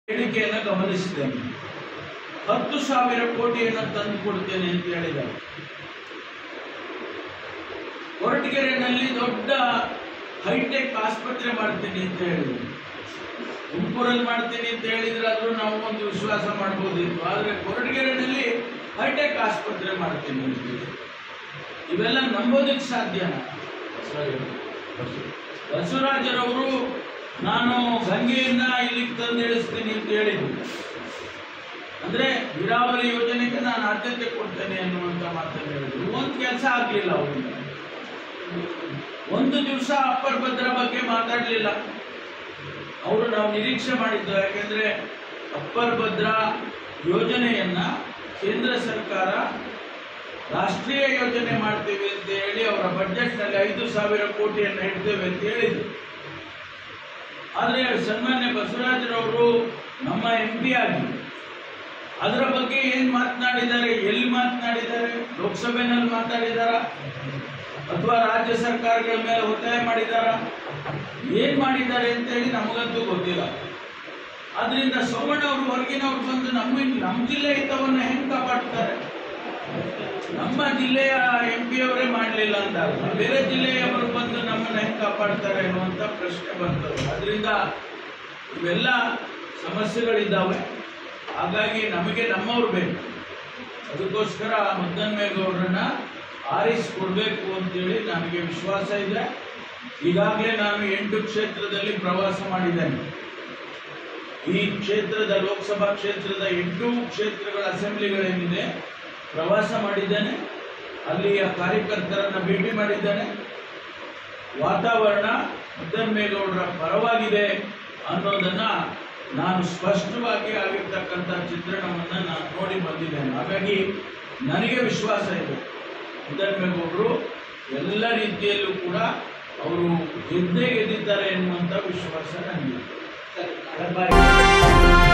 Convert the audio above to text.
ಹೇಳಿಕೆಯನ್ನು ಗಮನಿಸಿದ್ದೇನೆ ಹತ್ತು ಸಾವಿರ ಕೋಟಿಯನ್ನು ತಂದು ಕೊಡ್ತೇನೆ ಅಂತ ಹೇಳಿದ್ದಾರೆ ಕೊರಟಗೆರೆನಲ್ಲಿ ದೊಡ್ಡ ಹೈಟೆಕ್ ಆಸ್ಪತ್ರೆ ಮಾಡ್ತೀನಿ ಅಂತ ಹೇಳಿದ್ರು ತುಮಕೂರಲ್ಲಿ ಮಾಡ್ತೀನಿ ಅಂತ ಹೇಳಿದ್ರಾದ್ರೂ ನಾವು ಒಂದು ವಿಶ್ವಾಸ ಮಾಡ್ಬೋದಿತ್ತು ಆದರೆ ಕೊರಟಗೆರೆನಲ್ಲಿ ಹೈಟೆಕ್ ಆಸ್ಪತ್ರೆ ಮಾಡ್ತೀನಿ ಅಂತ ಹೇಳಿದ್ರು. ಇವೆಲ್ಲ ನಂಬೋದಕ್ಕೆ ಸಾಧ್ಯನಾ ಬಸವರಾಜರವರು ನಾನು ಗಂಗೆಯನ್ನ ಇಲ್ಲಿಗೆ ತಂದು ಇಳಿಸ್ತೀನಿ ಅಂತ ಹೇಳಿದ್ರು ಅಂದ್ರೆ ನೀರಾವರಿ ಯೋಜನೆಗೆ ನಾನು ಆದ್ಯತೆ ಕೊಡ್ತೇನೆ ಅನ್ನುವಂತ ಮಾತನ್ನು ಹೇಳಿದ್ರು ಒಂದು ಕೆಲಸ ಆಗ್ಲಿಲ್ಲ ಅವರಿಂದ ಒಂದು ದಿವಸ ಅಪ್ಪರ್ ಭದ್ರ ಬಗ್ಗೆ ಮಾತಾಡಲಿಲ್ಲ ಅವರು ನಾವು ನಿರೀಕ್ಷೆ ಮಾಡಿದ್ದು ಯಾಕೆಂದ್ರೆ ಅಪ್ಪರ್ ಭದ್ರಾ ಯೋಜನೆಯನ್ನ ಕೇಂದ್ರ ಸರ್ಕಾರ ರಾಷ್ಟ್ರೀಯ ಯೋಜನೆ ಮಾಡ್ತೇವೆ ಅಂತ ಹೇಳಿ ಅವರ ಬಜೆಟ್ನಲ್ಲಿ ಐದು ಸಾವಿರ ಕೋಟಿಯನ್ನು ಇಡ್ತೇವೆ ಅಂತ ಹೇಳಿದ್ರು ಆದರೆ ಸನ್ಮಾನ್ಯ ಬಸವರಾಜರವರು ನಮ್ಮ ಎಂ ಪಿ ಆಗಿ ಅದರ ಬಗ್ಗೆ ಏನ್ ಮಾತನಾಡಿದ್ದಾರೆ ಎಲ್ಲಿ ಮಾತನಾಡಿದ್ದಾರೆ ಲೋಕಸಭೆನಲ್ಲಿ ಮಾತಾಡಿದಾರ ಅಥವಾ ರಾಜ್ಯ ಸರ್ಕಾರಗಳ ಮೇಲೆ ಒತ್ತಾಯ ಮಾಡಿದಾರ ಏನ್ ಮಾಡಿದ್ದಾರೆ ಅಂತ ಹೇಳಿ ನಮಗಂತೂ ಗೊತ್ತಿಲ್ಲ ಆದ್ರಿಂದ ಸೋಮಣ್ಣ ಅವರು ಹೊರಗಿನವ್ರು ಬಂದು ನಮ್ಮ ನಮ್ಮ ಜಿಲ್ಲೆ ಹಿತವನ್ನ ಹೆಂಗ್ ಕಾಪಾಡ್ತಾರೆ ನಮ್ಮ ಜಿಲ್ಲೆಯ ಎಂ ಪಿ ಅವರೇ ಮಾಡಲಿಲ್ಲ ಅಂದಾಗ ಬೇರೆ ಜಿಲ್ಲೆಯವರು ಬಂದು ನಮ್ಮನ್ನ ಹೆಂಗ್ ಕಾಪಾಡ್ತಾರೆ ಅನ್ನುವಂಥ ಪ್ರಶ್ನೆ ಬರ್ತದೆ ಅದರಿಂದ ಇವೆಲ್ಲ ಸಮಸ್ಯೆಗಳಿದ್ದಾವೆ ಹಾಗಾಗಿ ನಮಗೆ ನಮ್ಮವ್ರು ಬೇಕು ಅದಕ್ಕೋಸ್ಕರ ಮುದ್ದನ್ಮೇಗೌಡರನ್ನ ಆರಿಸಿಕೊಡ್ಬೇಕು ಅಂತೇಳಿ ನನಗೆ ವಿಶ್ವಾಸ ಇದೆ ಈಗಾಗಲೇ ನಾನು ಎಂಟು ಕ್ಷೇತ್ರದಲ್ಲಿ ಪ್ರವಾಸ ಮಾಡಿದ್ದೇನೆ ಈ ಕ್ಷೇತ್ರದ ಲೋಕಸಭಾ ಕ್ಷೇತ್ರದ ಎಂಟು ಕ್ಷೇತ್ರಗಳ ಅಸೆಂಬ್ಲಿಗಳೇನಿದೆ ಪ್ರವಾಸ ಮಾಡಿದ್ದೇನೆ ಅಲ್ಲಿಯ ಕಾರ್ಯಕರ್ತರನ್ನ ಭೇಟಿ ಮಾಡಿದ್ದೇನೆ ವಾತಾವರಣ ಮುದ್ದನ್ಮೇಗೌಡರ ಪರವಾಗಿದೆ ಅನ್ನೋದನ್ನ ನಾನು ಸ್ಪಷ್ಟವಾಗಿ ಆಗಿರ್ತಕ್ಕಂಥ ಚಿತ್ರಣವನ್ನ ನಾನು ನೋಡಿ ಬಂದಿದ್ದೇನೆ ಹಾಗಾಗಿ ನನಗೆ ವಿಶ್ವಾಸ ಇದೆ ಮುದ್ದನ್ಮೇಗೌಡರು ಎಲ್ಲ ರೀತಿಯಲ್ಲೂ ಕೂಡ ಅವರು ಗೆದ್ದೇ ಗೆದ್ದಿದ್ದಾರೆ ಎನ್ನುವಂಥ ವಿಶ್ವಾಸ ನನಗಿದೆ ಸರ್,